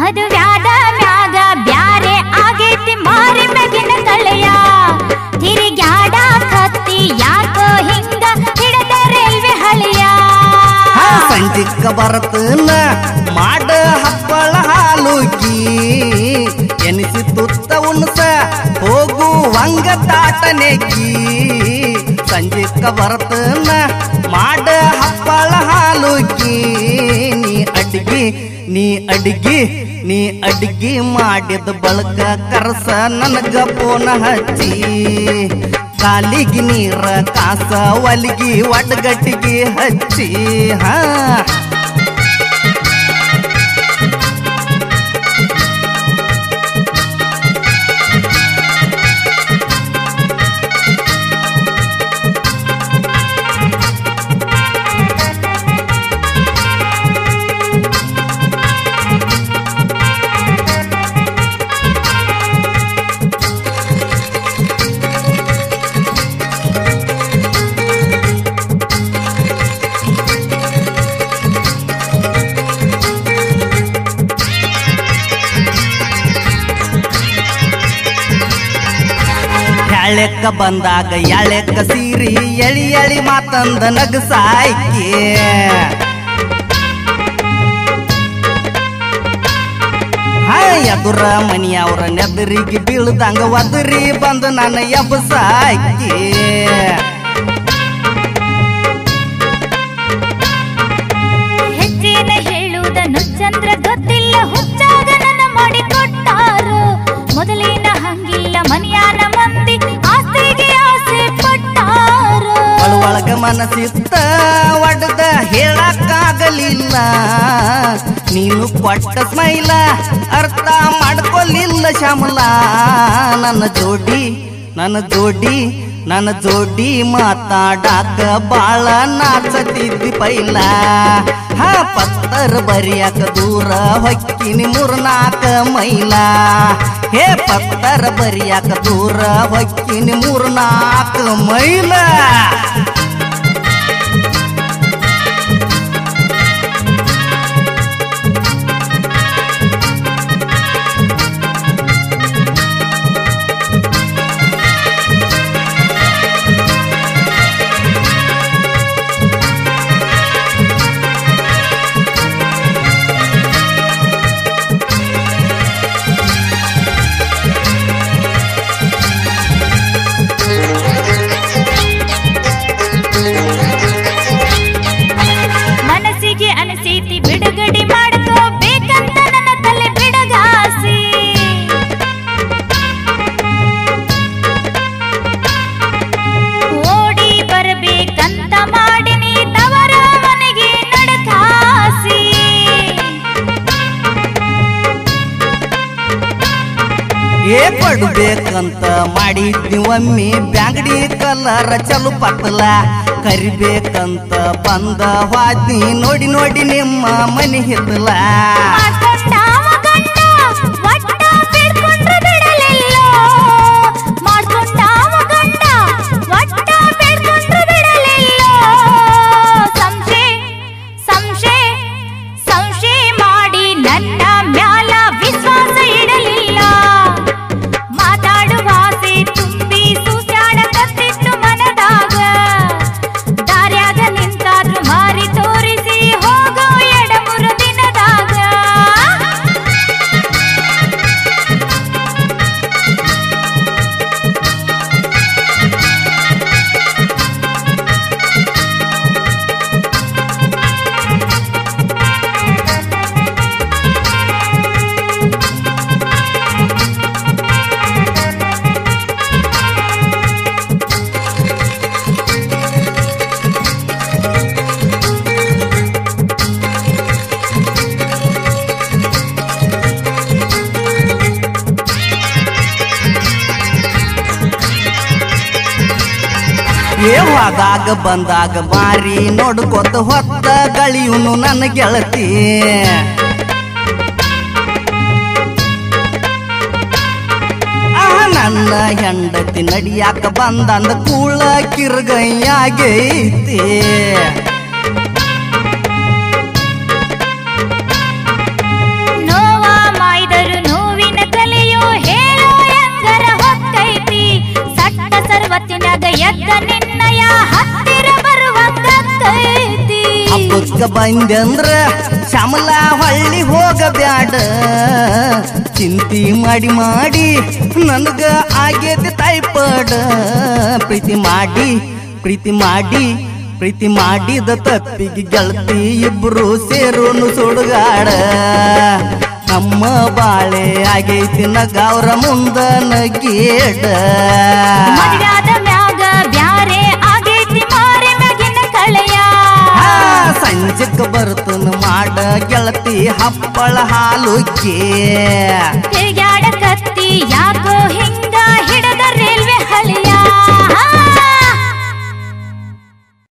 ಮದುವ್ಯಾದ ಮ್ಯಾಗ ಬ್ಯಾರೆ ಆಗೈತಿ ಮಾರಿ ಮ್ಯಾಗಿನ ತಳೆಯ ತಿರುಗ್ಯಾಡ ಕತ್ತಿ ಯಾಕೋ ಹಿಂಗ ಹಿಡದ ರೈಲ್ವೆ ಹಳಿಯ ಹಾ, ಸಂಜಿಕ್ಕ ಬರತನ ಮಾಡ ಹಪ್ಪಳ ಹಾಲುಗಿ ಎನಿಸಿ ತುತ್ತ ಉಣಸ ಹೋಗು ವಂಗ ತಾಟನೆಗಿ ಸಂಜಿಕ್ಕ ಬರತನ ಮಾಡ ಹಪ್ಪಳ ಹಾಲುಗಿ ನೀ ಅಡ್ಗಿ ನೀ ಅಡ್ಗಿ ನೀ ಅಡ್ಗಿ ಮಾಡಿದ ಬಳಕ ಕರಸ ನನಗ ಪೋನ ಹಚ್ಚಿ ಕಾಲಿಗೆ ನೀರ ಕಾಸ ಒಲಿಗಿ ಒಡ್ಗಟ್ಟಿಗೆ ಹಚ್ಚಿ ಹಾ ಎಳೆಕ್ಕ ಬಂದಾಗ ಎಳೆಕ್ಕ ಸೀರಿ ಎಳಿ ಎಳಿ ಮಾತಂದ ನಗಸಾಯ್ಕೆ ಹಾ ಎದುರ ಮನಿಯವ್ರ ನೆದರಿಗೆ ಬೀಳ್ದಂಗ ಒದರಿ ಬಂದು ನನ್ನ ಎಬ್ಬಸಾಯ್ಕೆ ಹೆಚ್ಚೇನ ಹೇಳುವುದನ್ನು ಚಂದ್ರ ಗೊತ್ತಿಲ್ಲ ಹುಚ್ಚಾಗ ನನ್ನ ಮಾಡಿಕೊಟ್ಟಾರು ಮೊದಲಿನ ಹಂಗಿಲ್ಲ ಮನಿಯಾನ ಮಂದಿ ಆಸ್ತಿಗೆ ಆಸೆ ಪಟ್ಟಾರು ಒಳಗ ಮನಸ್ಸಿತ್ತ ಒಡ್ದ ಹೇಳಕ್ಕಾಗಲಿಲ್ಲ ನೀನು ಕೊಟ್ಟ ಸ್ಮೈಲ ಅರ್ಥ ಮಾಡ್ಕೊಲಿಲ್ಲ ಶ್ಯಾಮಲ ನನ್ನ ಜೋಡಿ ನನ್ನ ಜೋಡಿ ನನ್ನ ಜೋಡಿ ಮಾತಾಡಾಕ ಬಾಳ ನಾಚತಿದ್ದಿ ಪೈಲ ಹಾ ಪತ್ತರ ಬರಿಯಾಕ ದೂರ ಹೊಕ್ಕಿನಿ ಮೂರ್ನಾಕ ಮೈಲ ಹೇ ಪತ್ತರ ಬರಿಯಾಕ ದೂರ ಹೊಕ್ಕಿನಿ ಮೂರ್ನಾಕ ಮೈಲ ಮನಸ್ಸಿಗೆ ಅನಸೈತಿ ಬಿಡುಗಡೆ ಮಾಡ್ಕೋ ಬೇಕಂತ ನನ್ನ ತಲೆ ಬಿಡಗಾಸಿ ಓಡಿ ಬರಬೇಕಂತ ಮಾಡಿನಿ ತವರ ಮನೆಗೆ ನಡಕಾಸಿ ಏ ಪಡ್ಬೇಕಂತ ಮಾಡಿದ್ನಿ ಒಮ್ಮೆ ಬ್ಯಾಂಗಡಿ ಕಲರ ಚಲು ಪತ್ತಲ ಕರಿಬೇಕಂತ ಬಂದ ವಾದ್ನಿ ನೋಡಿ ನೋಡಿ ನಿಮ್ಮ ಮನೆ ಹಿತ್ತಲ ಮಾಡ್ಕೊಂಡಾವ ಗಂಡ ಒಟ್ಟ ಬಿಡ್ಕೊಂಡ್ರೆ ಬಿಡಲಿಲ್ಲೋ ಮಾಡ್ಕೊಂಡಾವ ಗಂಡ ಒಟ್ಟ ಬಿಡ್ಕೊಂಡ್ರೆ ಬಿಡಲಿಲ್ಲೋ ಸಂಶಯ ಸಂಶಯ ಸಂಶಯ ಮಾಡಿ ನನ್ನ ಮ್ಯಾಲ ವಿಶ್ವಾಸ ಇಡಲಿಲ್ಲ ಮಾತಾಡುವ ಆಸೆ ತುಂಬಿ ಸುಸ್ಯಾಡಕತ್ತಿತ್ತು ಮನದಾಗ ದಾರ್ಯಾಗ ನಿಂತಾದ್ರು ಮಾರಿ ತೋರಿಸಿ ಹೋಗೋ ಎಡಮುರು ದಿನದಾಗ ಏ ಹೋದಾಗ ಬಂದಾಗ ಬಾರಿ ನೋಡ್ಕೊತ ಹೊತ್ತ ಗಳಿಯುನು ನನ್ನ ಗೆಳತಿ ಆ ನನ್ನ ಹೆಂಡತಿ ನಡಿಯಾಕ ಬಂದಂದ ಕೂಳ ಕಿರ್ಗೈಯಾಗೈತಿ ನೋವ ಊರಿಗ ಬಂದಂದ್ರ ಶ್ಯಾಮಲ ಹೊಳ್ಳಿ ಹೋಗಬ್ಯಾಡ ಚಿಂತಿ ಮಾಡಿ ಮಾಡಿ ನನಗ ಆಗೇತಿ ಟೈಪಡ ಪ್ರೀತಿ ಮಾಡಿ ಪ್ರೀತಿ ಮಾಡಿ ಪ್ರೀತಿ ಮಾಡಿದ ತಪ್ಪಿಗೆ ಗೆಳತಿ ಇಬ್ರು ಸೇರೋನು ಸುಡುಗಾಡ ನಮ್ಮ ಬಾಳೆ ಆಗೈತಿ ನಗವ್ರ ಮುಂದ ನಗೇಡ ಮದ್ವ್ಯಾದ ಮ್ಯಾಗ ಬ್ಯಾರೆ ಆಗೈತಿ ಮಾರಿ ಮ್ಯಾಗಿನ ಕಳೆಯ ಆ, ಸಂಜೆಕ್ ಬರ್ತನ ಮಾಡ ಗೆಳತಿ ಹಪ್ಪಳ ಹಾಲುಕ್ಕೆ ಹೇ